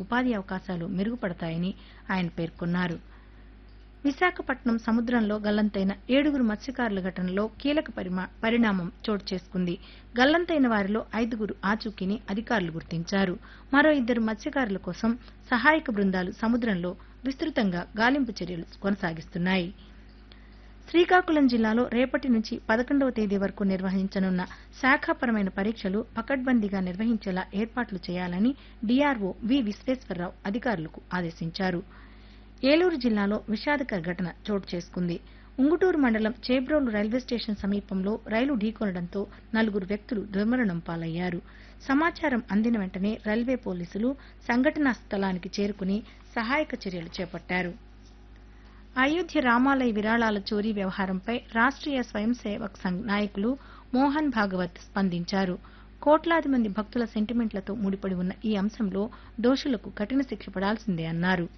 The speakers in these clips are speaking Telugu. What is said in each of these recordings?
ఉపాధి అవకాశాలు మెరుగుపడతాయని ఆయన పేర్కొన్నారు విశాఖపట్నం సముద్రంలో గల్లంతైన ఏడుగురు మత్స్యకారుల ఘటనలో కీలక పరిమా- పరిణామం చోటు చేసుకుంది గల్లంతైన వారిలో ఐదుగురు ఆచూకీని అధికారులు గుర్తించారు మరో ఇద్దరు మత్స్యకారుల కోసం సహాయక బృందాలు సముద్రంలో విస్తృతంగా గాలింపు చర్యలు కొనసాగిస్తున్నాయి శ్రీకాకుళం జిల్లాలో రేపటి నుంచి పదకొండవ తేదీ వరకు నిర్వహించనున్న శాఖాపరమైన పరీక్షలు పకడ్బందీగా నిర్వహించేలా ఏర్పాట్లు చేయాలని డీఆర్ఓ వి విశ్వేశ్వరరావు అధికారులకు ఆదేశించారు ఏలూరు జిల్లాలో విషాదకర ఘటన చోటు చేసుకుంది ఉంగుటూరు మండలం చేబ్రోలు రైల్వే స్టేషన్ సమీపంలో రైలు ఢీకొనడంతో నలుగురు వ్యక్తులు దుర్మరణం పాలయ్యారు సమాచారం అందిన వెంటనే రైల్వే పోలీసులు సంఘటనా స్థలానికి చేరుకుని సహాయక చర్యలు చేపట్టారు అయోధ్య రామాలయ విరాళాల చోరీ వ్యవహారంపై రాష్ట్రీయ స్వయం సేవక్ సంఘ్ నాయకులు మోహన్ భాగవత్ స్పందించారు కోట్లాది మంది భక్తుల సెంటిమెంట్లతో ముడిపడి ఉన్న ఈ అంశంలో దోషులకు కఠిన శిక్ష పడాల్సిందే అన్నారు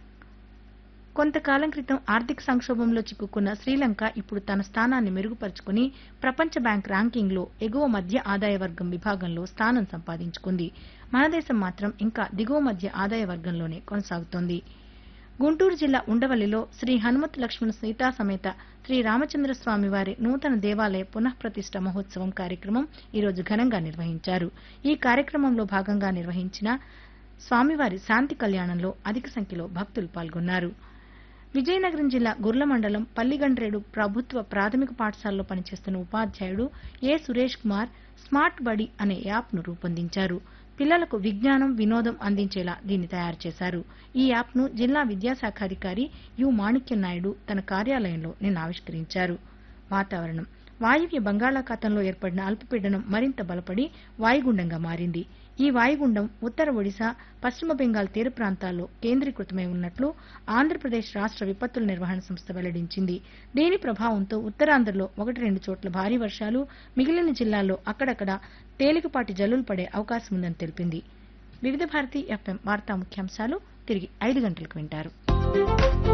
కొంతకాలం క్రితం ఆర్థిక సంక్షోభంలో చిక్కుకున్న శ్రీలంక ఇప్పుడు తన స్థానాన్ని మెరుగుపరుచుకుని ప్రపంచ బ్యాంక్ ర్యాంకింగ్లో ఎగువ మధ్య ఆదాయ వర్గం విభాగంలో స్థానం సంపాదించుకుంది మన దేశం మాత్రం ఇంకా దిగువ మధ్య ఆదాయ వర్గంలోనే కొనసాగుతోంది గుంటూరు జిల్లా ఉండవల్లిలో శ్రీ హనుమత్ లక్ష్మణ సీతా సమేత శ్రీ రామచంద్రస్వామి వారి నూతన దేవాలయ పునఃప్రతిష్ఠ మహోత్సవం కార్యక్రమం ఈరోజు ఘనంగా నిర్వహించారు ఈ కార్యక్రమంలో భాగంగా నిర్వహించిన స్వామివారి శాంతి కళ్యాణంలో అధిక సంఖ్యలో భక్తులు పాల్గొన్నారు విజయనగరం జిల్లా గుర్ల మండలం పల్లిగండ్రేడు ప్రభుత్వ ప్రాథమిక పాఠశాలలో పనిచేస్తున్న ఉపాధ్యాయుడు ఏ సురేష్ కుమార్ స్మార్ట్ బడి అనే యాప్ను రూపొందించారు పిల్లలకు విజ్ఞానం వినోదం అందించేలా దీన్ని తయారు చేశారు ఈ యాప్ను జిల్లా విద్యాశాఖాధికారి యు మాణిక్యం నాయుడు తన కార్యాలయంలో నిన్న ఆవిష్కరించారు వాతావరణం వాయువ్య బంగాళాఖాతంలో ఏర్పడిన అల్పపీడనం మరింత బలపడి వాయుగుండంగా మారింది ఈ వాయుగుండం ఉత్తర ఒడిశా పశ్చిమ బెంగాల్ తీర ప్రాంతాల్లో కేంద్రీకృతమై ఉన్నట్లు ఆంధ్రప్రదేశ్ రాష్ట్ర విపత్తుల నిర్వహణ సంస్థ వెల్లడించింది దీని ప్రభావంతో ఉత్తరాంధ్రలో ఒకటి రెండు చోట్ల భారీ వర్షాలు మిగిలిన జిల్లాల్లో అక్కడక్కడ తేలికపాటి జల్లులు పడే అవకాశం ఉందని తెలిపింది వివిధ భారతి ఎఫ్ఎం వార్తా ముఖ్యాంశాలు తిరిగి ఐదు గంటలకు వింటారు